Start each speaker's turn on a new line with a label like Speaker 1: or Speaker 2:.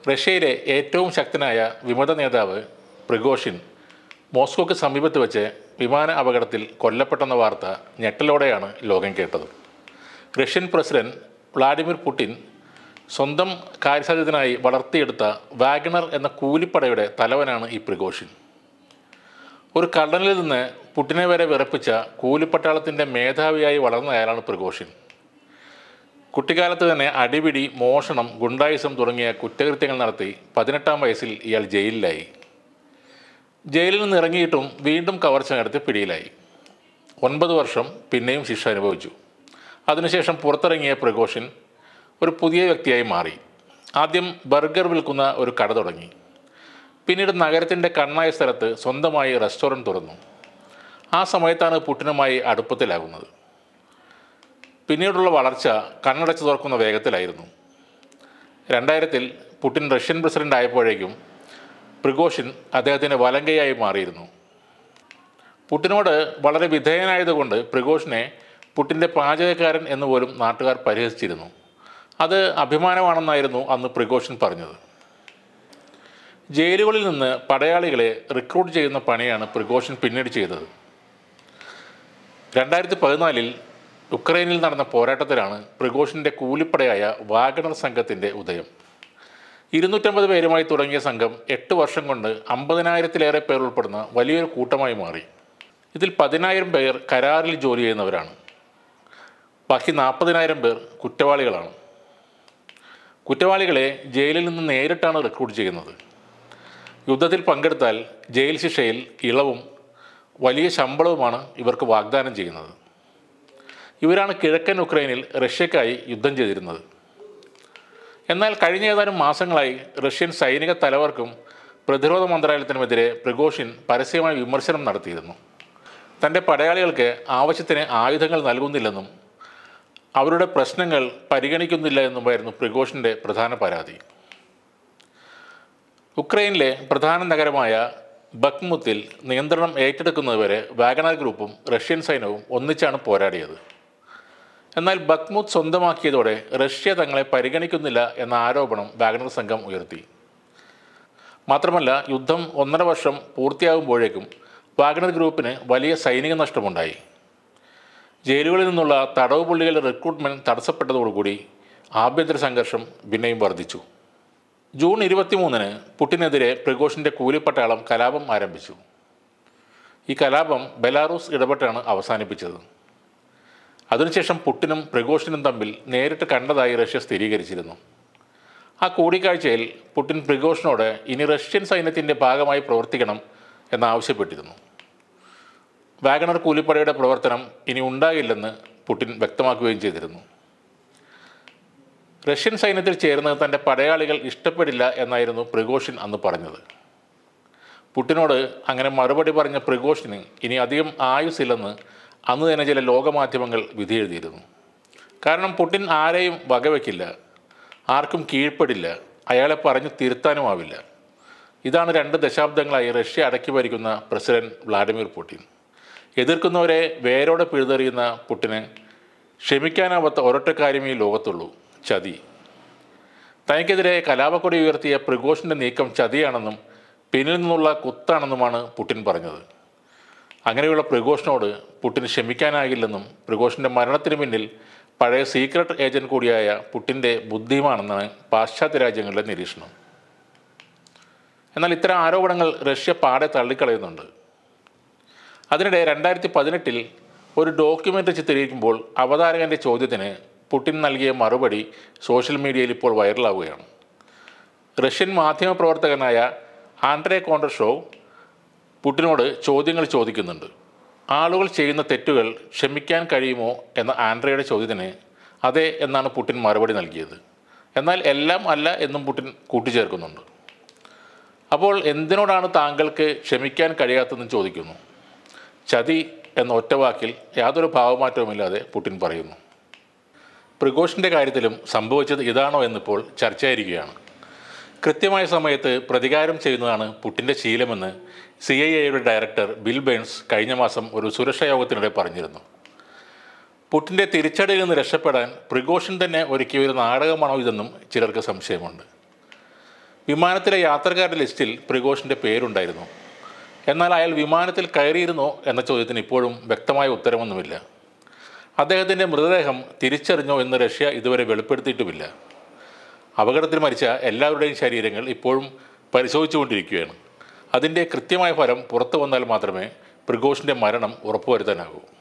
Speaker 1: റഷ്യയിലെ ഏറ്റവും ശക്തനായ വിമത നേതാവ് പ്രിഗോഷിൻ മോസ്കോക്ക് സമീപത്ത് വെച്ച് വിമാന അപകടത്തിൽ കൊല്ലപ്പെട്ടെന്ന വാർത്ത ഞെട്ടലോടെയാണ് ലോകം കേട്ടത് റഷ്യൻ പ്രസിഡന്റ് വ്ളാഡിമിർ പുടിൻ സ്വന്തം കാര്യസാധ്യത്തിനായി വളർത്തിയെടുത്ത വാഗണർ എന്ന കൂലിപ്പടയുടെ തലവനാണ് ഈ പ്രിഗോഷിൻ ഒരു കള്ളനിൽ നിന്ന് പുട്ടിനെ വരെ വിറപ്പിച്ച കൂലിപ്പട്ടാളത്തിൻ്റെ മേധാവിയായി വളർന്ന അയാളാണ് പ്രിഗോഷിൻ കുട്ടിക്കാലത്ത് തന്നെ അടിപിടി മോഷണം ഗുണ്ടായിസം തുടങ്ങിയ കുറ്റകൃത്യങ്ങൾ നടത്തി പതിനെട്ടാം വയസ്സിൽ ഇയാൾ ജയിലിലായി ജയിലിൽ നിന്ന് ഇറങ്ങിയിട്ടും വീണ്ടും കവർച്ച നടത്തി പിടിയിലായി ഒൻപത് വർഷം പിന്നെയും ശിക്ഷ അനുഭവിച്ചു അതിനുശേഷം പുറത്തിറങ്ങിയ പ്രകോഷൻ ഒരു പുതിയ വ്യക്തിയായി മാറി ആദ്യം ബർഗർ വിൽക്കുന്ന ഒരു കട തുടങ്ങി പിന്നീട് നഗരത്തിൻ്റെ കണ്ണായ സ്ഥലത്ത് സ്വന്തമായി റെസ്റ്റോറൻറ്റ് തുറന്നു ആ സമയത്താണ് പുട്ടിനുമായി അടുപ്പത്തിലാകുന്നത് പിന്നീടുള്ള വളർച്ച കണ്ണടച്ച് തുറക്കുന്ന വേഗത്തിലായിരുന്നു രണ്ടായിരത്തിൽ പുടിൻ റഷ്യൻ പ്രസിഡന്റ് ആയപ്പോഴേക്കും പ്രിഗോഷിൻ അദ്ദേഹത്തിന് വലങ്കയായി മാറിയിരുന്നു പുട്ടിനോട് വളരെ വിധേയനായതുകൊണ്ട് പ്രിഗോഷിനെ പുട്ടിൻ്റെ പാചകക്കാരൻ എന്ന് പോലും നാട്ടുകാർ പരിഹസിച്ചിരുന്നു അത് അഭിമാനമാണെന്നായിരുന്നു അന്ന് പ്രിഗോഷിൻ പറഞ്ഞത് ജയിലുകളിൽ നിന്ന് പടയാളികളെ റിക്രൂട്ട് ചെയ്യുന്ന പണിയാണ് പ്രിഗോഷിൻ പിന്നീട് ചെയ്തത് രണ്ടായിരത്തി പതിനാലിൽ ഉക്രൈനിൽ നടന്ന പോരാട്ടത്തിലാണ് പ്രിഗോഷിൻ്റെ കൂലിപ്പടയായ വാഗണർ സംഘത്തിൻ്റെ ഉദയം ഇരുന്നൂറ്റമ്പത് പേരുമായി തുടങ്ങിയ സംഘം എട്ട് വർഷം കൊണ്ട് അമ്പതിനായിരത്തിലേറെ പേർ ഉൾപ്പെടുന്ന വലിയൊരു കൂട്ടമായി മാറി ഇതിൽ പതിനായിരം പേർ കരാറിൽ ജോലി ചെയ്യുന്നവരാണ് ബാക്കി നാൽപ്പതിനായിരം പേർ കുറ്റവാളികളാണ് കുറ്റവാളികളെ ജയിലിൽ നിന്ന് നേരിട്ടാണ് റിക്രൂട്ട് ചെയ്യുന്നത് യുദ്ധത്തിൽ പങ്കെടുത്താൽ ജയിൽ ശിക്ഷയിൽ ഇളവും വലിയ ശമ്പളവുമാണ് ഇവർക്ക് വാഗ്ദാനം ചെയ്യുന്നത് ഇവരാണ് കിഴക്കൻ ഉക്രൈനിൽ റഷ്യക്കായി യുദ്ധം ചെയ്തിരുന്നത് എന്നാൽ കഴിഞ്ഞ ഏതാനും മാസങ്ങളായി റഷ്യൻ സൈനിക തലവർക്കും പ്രതിരോധ മന്ത്രാലയത്തിനുമെതിരെ പ്രിഗോഷിൻ പരസ്യമായി വിമർശനം നടത്തിയിരുന്നു തൻ്റെ പടയാളികൾക്ക് ആവശ്യത്തിന് ആയുധങ്ങൾ നൽകുന്നില്ലെന്നും അവരുടെ പ്രശ്നങ്ങൾ പരിഗണിക്കുന്നില്ല എന്നുമായിരുന്നു പ്രിഗോഷിൻ്റെ പ്രധാന പരാതി ഉക്രൈനിലെ പ്രധാന നഗരമായ ബക്മുത്തിൽ നിയന്ത്രണം ഏറ്റെടുക്കുന്നതുവരെ വാഗണർ ഗ്രൂപ്പും റഷ്യൻ സൈന്യവും ഒന്നിച്ചാണ് പോരാടിയത് എന്നാൽ ബക്മുത്ത് സ്വന്തമാക്കിയതോടെ റഷ്യ തങ്ങളെ പരിഗണിക്കുന്നില്ല എന്ന ആരോപണം വാഗണർ സംഘം ഉയർത്തി മാത്രമല്ല യുദ്ധം ഒന്നര വർഷം പൂർത്തിയാകുമ്പോഴേക്കും വാഗണർ ഗ്രൂപ്പിന് വലിയ സൈനിക നഷ്ടമുണ്ടായി ജയിലുകളിൽ നിന്നുള്ള തടവ് പുള്ളികളുടെ റിക്രൂട്ട്മെൻറ്റ് തടസ്സപ്പെട്ടതോടുകൂടി ആഭ്യന്തര സംഘർഷം പിന്നെയും വർദ്ധിച്ചു ജൂൺ ഇരുപത്തിമൂന്നിന് പുട്ടിനെതിരെ പ്രിഗോഷിൻ്റെ കൂലിപ്പട്ടാളം കലാപം ആരംഭിച്ചു ഈ കലാപം ബെലാറൂസ് ഇടപെട്ടാണ് അവസാനിപ്പിച്ചത് അതിനുശേഷം പുട്ടിനും പ്രിഗോഷിനും തമ്മിൽ നേരിട്ട് കണ്ടതായി റഷ്യ സ്ഥിരീകരിച്ചിരുന്നു ആ കൂടിക്കാഴ്ചയിൽ പുടിൻ പ്രിഗോഷിനോട് ഇനി റഷ്യൻ സൈന്യത്തിൻ്റെ ഭാഗമായി പ്രവർത്തിക്കണം എന്നാവശ്യപ്പെട്ടിരുന്നു വാഗണർ കൂലിപ്പടയുടെ പ്രവർത്തനം ഇനി ഉണ്ടാകില്ലെന്ന് പുടിൻ വ്യക്തമാക്കുകയും ചെയ്തിരുന്നു റഷ്യൻ സൈന്യത്തിൽ ചേർന്ന് തൻ്റെ പടയാളികൾ ഇഷ്ടപ്പെടില്ല എന്നായിരുന്നു പ്രിഗോഷിൻ അന്ന് പറഞ്ഞത് പുട്ടിനോട് അങ്ങനെ മറുപടി പറഞ്ഞ പ്രിഗോഷിന് ഇനി അധികം ആയുസില്ലെന്ന് അന്ന് തന്നെ ചില ലോകമാധ്യമങ്ങൾ വിധിയെഴുതിയിരുന്നു കാരണം പുടിൻ ആരെയും വകവയ്ക്കില്ല ആർക്കും കീഴ്പ്പെടില്ല അയാളെ പറഞ്ഞു തിരുത്താനുമാവില്ല ഇതാണ് രണ്ട് ദശാബ്ദങ്ങളായി റഷ്യ അടക്കി ഭരിക്കുന്ന പ്രസിഡന്റ് വ്ളാഡിമിർ പുടിൻ എതിർക്കുന്നവരെ വേരോടെ പിഴുതെറിയുന്ന പുട്ടിന് ക്ഷമിക്കാനാവാത്ത ഒരൊറ്റ കാര്യമേ ഈ ലോകത്തുള്ളൂ ചതി തനിക്കെതിരെ കലാപക്കൊടി ഉയർത്തിയ പ്രിഗോഷിൻ്റെ നീക്കം ചതിയാണെന്നും പിന്നിൽ നിന്നുള്ള കുത്താണെന്നുമാണ് പുടിൻ പറഞ്ഞത് അങ്ങനെയുള്ള പ്രിഗോഷിനോട് പുടിന് ക്ഷമിക്കാനാകില്ലെന്നും പ്രിഗോഷിൻ്റെ മരണത്തിന് പിന്നിൽ പഴയ സീക്രട്ട് ഏജന്റ് കൂടിയായ പുട്ടിൻ്റെ ബുദ്ധിയുമാണെന്നാണ് പാശ്ചാത്യ രാജ്യങ്ങളുടെ നിരീക്ഷണം എന്നാൽ ഇത്തരം ആരോപണങ്ങൾ റഷ്യ പാടെ തള്ളിക്കളയുന്നുണ്ട് അതിനിടെ രണ്ടായിരത്തി പതിനെട്ടിൽ ഒരു ഡോക്യുമെൻ്ററി ചിത്രീകരിക്കുമ്പോൾ അവതാരകൻ്റെ ചോദ്യത്തിന് പുടിൻ നൽകിയ മറുപടി സോഷ്യൽ മീഡിയയിൽ ഇപ്പോൾ വൈറലാവുകയാണ് റഷ്യൻ മാധ്യമപ്രവർത്തകനായ ആൻഡ്രേ കോണ്ടർഷോ പുടിനോട് ചോദ്യങ്ങൾ ചോദിക്കുന്നുണ്ട് ആളുകൾ ചെയ്യുന്ന തെറ്റുകൾ ക്ഷമിക്കാൻ കഴിയുമോ എന്ന ആൻഡ്രയുടെ ചോദ്യത്തിന് അതെ എന്നാണ് പുടിൻ മറുപടി നൽകിയത് എന്നാൽ എല്ലാം അല്ല എന്നും പുടിൻ കൂട്ടിച്ചേർക്കുന്നുണ്ട് അപ്പോൾ എന്തിനോടാണ് താങ്കൾക്ക് ക്ഷമിക്കാൻ കഴിയാത്തതെന്ന് ചോദിക്കുന്നു ചതി എന്ന ഒറ്റവാക്കിൽ യാതൊരു ഭാവമാറ്റവുമില്ലാതെ പുടിൻ പറയുന്നു പ്രിഗോഷിൻ്റെ കാര്യത്തിലും സംഭവിച്ചത് ഇതാണോ എന്നിപ്പോൾ ചർച്ചയായിരിക്കുകയാണ് കൃത്യമായ സമയത്ത് പ്രതികാരം ചെയ്യുന്നതാണ് പുട്ടിൻ്റെ ശീലമെന്ന് സി ഐ എയുടെ ഡയറക്ടർ ബിൽ ബേൺസ് കഴിഞ്ഞ മാസം ഒരു സുരക്ഷാ യോഗത്തിനിടെ പറഞ്ഞിരുന്നു പുട്ടിൻ്റെ തിരിച്ചടിയിൽ നിന്ന് രക്ഷപ്പെടാൻ പ്രിഗോഷൻ തന്നെ ഒരുക്കിയ ഒരു നാടകമാണോ ഇതെന്നും ചിലർക്ക് സംശയമുണ്ട് വിമാനത്തിലെ യാത്രക്കാരുടെ ലിസ്റ്റിൽ പ്രിഗോഷിൻ്റെ പേരുണ്ടായിരുന്നു എന്നാൽ അയാൾ വിമാനത്തിൽ കയറിയിരുന്നോ എന്ന ചോദ്യത്തിന് ഇപ്പോഴും വ്യക്തമായ ഉത്തരമൊന്നുമില്ല അദ്ദേഹത്തിൻ്റെ മൃതദേഹം തിരിച്ചറിഞ്ഞോ എന്ന് റഷ്യ ഇതുവരെ വെളിപ്പെടുത്തിയിട്ടുമില്ല അപകടത്തിൽ മരിച്ച എല്ലാവരുടെയും ശരീരങ്ങൾ ഇപ്പോഴും പരിശോധിച്ചുകൊണ്ടിരിക്കുകയാണ് അതിൻ്റെ കൃത്യമായ ഫലം പുറത്തു വന്നാൽ മാത്രമേ പ്രിഗോഷിൻ്റെ മരണം ഉറപ്പുവരുത്താനാകൂ